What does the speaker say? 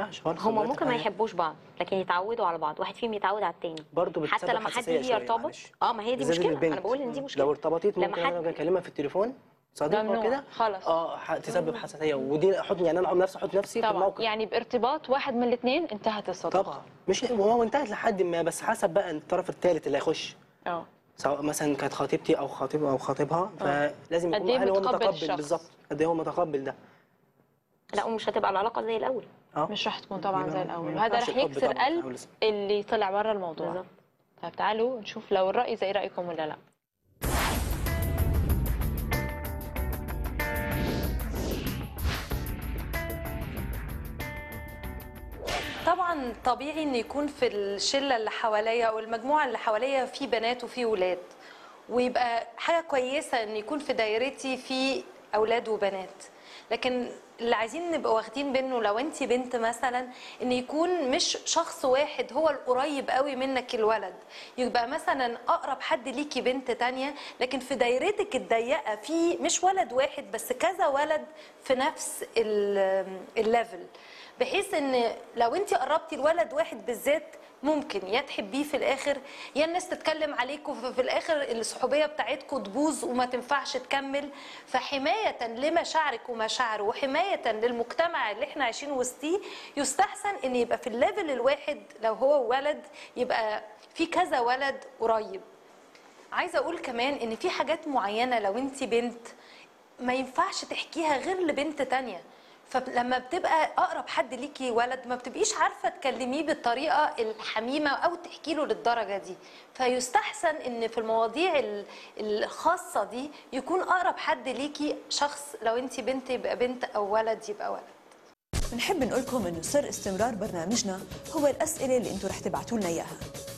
ينفعش خالص هما دلوقتي ممكن ما حاليا. يحبوش بعض لكن يتعودوا على بعض واحد فيهم يتعود على التاني برضه حتى بتسبب لما حد حساسية يجي شوية، يرتبط معلش. اه ما هي دي بالذات مشكله للبنت. انا بقول ان دي مشكله لو ارتبطت لما ممكن حد- انا اكلمها في التليفون صديقه ممنوع، كده خلاص. اه ح- تسبب حساسيه ودي احط يعني انا احط نفسي احط نفسي في طبعا الموقف يعني بارتباط واحد من الاثنين انتهت الصداقه طبعا مش هو انتهت لحد ما بس حسب بقى الطرف الثالث اللي هيخش اه سواء مثلا كانت خطيبتي او خطيب او خطيبها فلازم قد يكون إيه هل هو متقبل متقبل الشخص؟ بالظبط قد ايه هو متقبل ده لا ومش هتبقى العلاقه زي الاول اه مش راح تكون طبعا يبقى زي ما الاول ينفعش وهذا رح الحب يكسر طبعاً في قلب أول السنة. اللي طلع برا الموضوع بالظبط طيب تعالوا نشوف لو الراي زي رايكم ولا لا طبعا طبيعي ان يكون في الشله اللي حواليا او المجموعه اللي حواليا في بنات وفي ولاد ويبقى حاجه كويسه ان يكون في دايرتي في اولاد وبنات لكن اللي عايزين نبقى واخدين منه لو انت بنت مثلا ان يكون مش شخص واحد هو القريب قوي منك الولد يبقى مثلا اقرب حد ليكي بنت تانية لكن في دايرتك الضيقه في مش ولد واحد بس كذا ولد في نفس ال- الليفل بحيث ان لو انت قربتي لولد واحد بالذات ممكن يا تحبيه في الاخر يا الناس تتكلم عليكم ففي الاخر الصحوبيه بتاعتكم تبوظ وما تنفعش تكمل فحمايه لمشاعرك ومشاعره وحمايه للمجتمع اللي احنا عايشين وسطيه يستحسن ان يبقى في الليفل الواحد لو هو ولد يبقى في كذا ولد قريب عايزه اقول كمان ان في حاجات معينه لو انت بنت ما ينفعش تحكيها غير لبنت تانية فلما بتبقى اقرب حد ليكي ولد ما بتبقيش عارفه تكلميه بالطريقه الحميمه او تحكي له للدرجه دي فيستحسن ان في المواضيع ال- الخاصه دي يكون اقرب حد ليكي شخص لو انت بنت يبقى بنت او ولد يبقى ولد بنحب نقول لكم انه سر استمرار برنامجنا هو الاسئله اللي انتم رح تبعتوا لنا اياها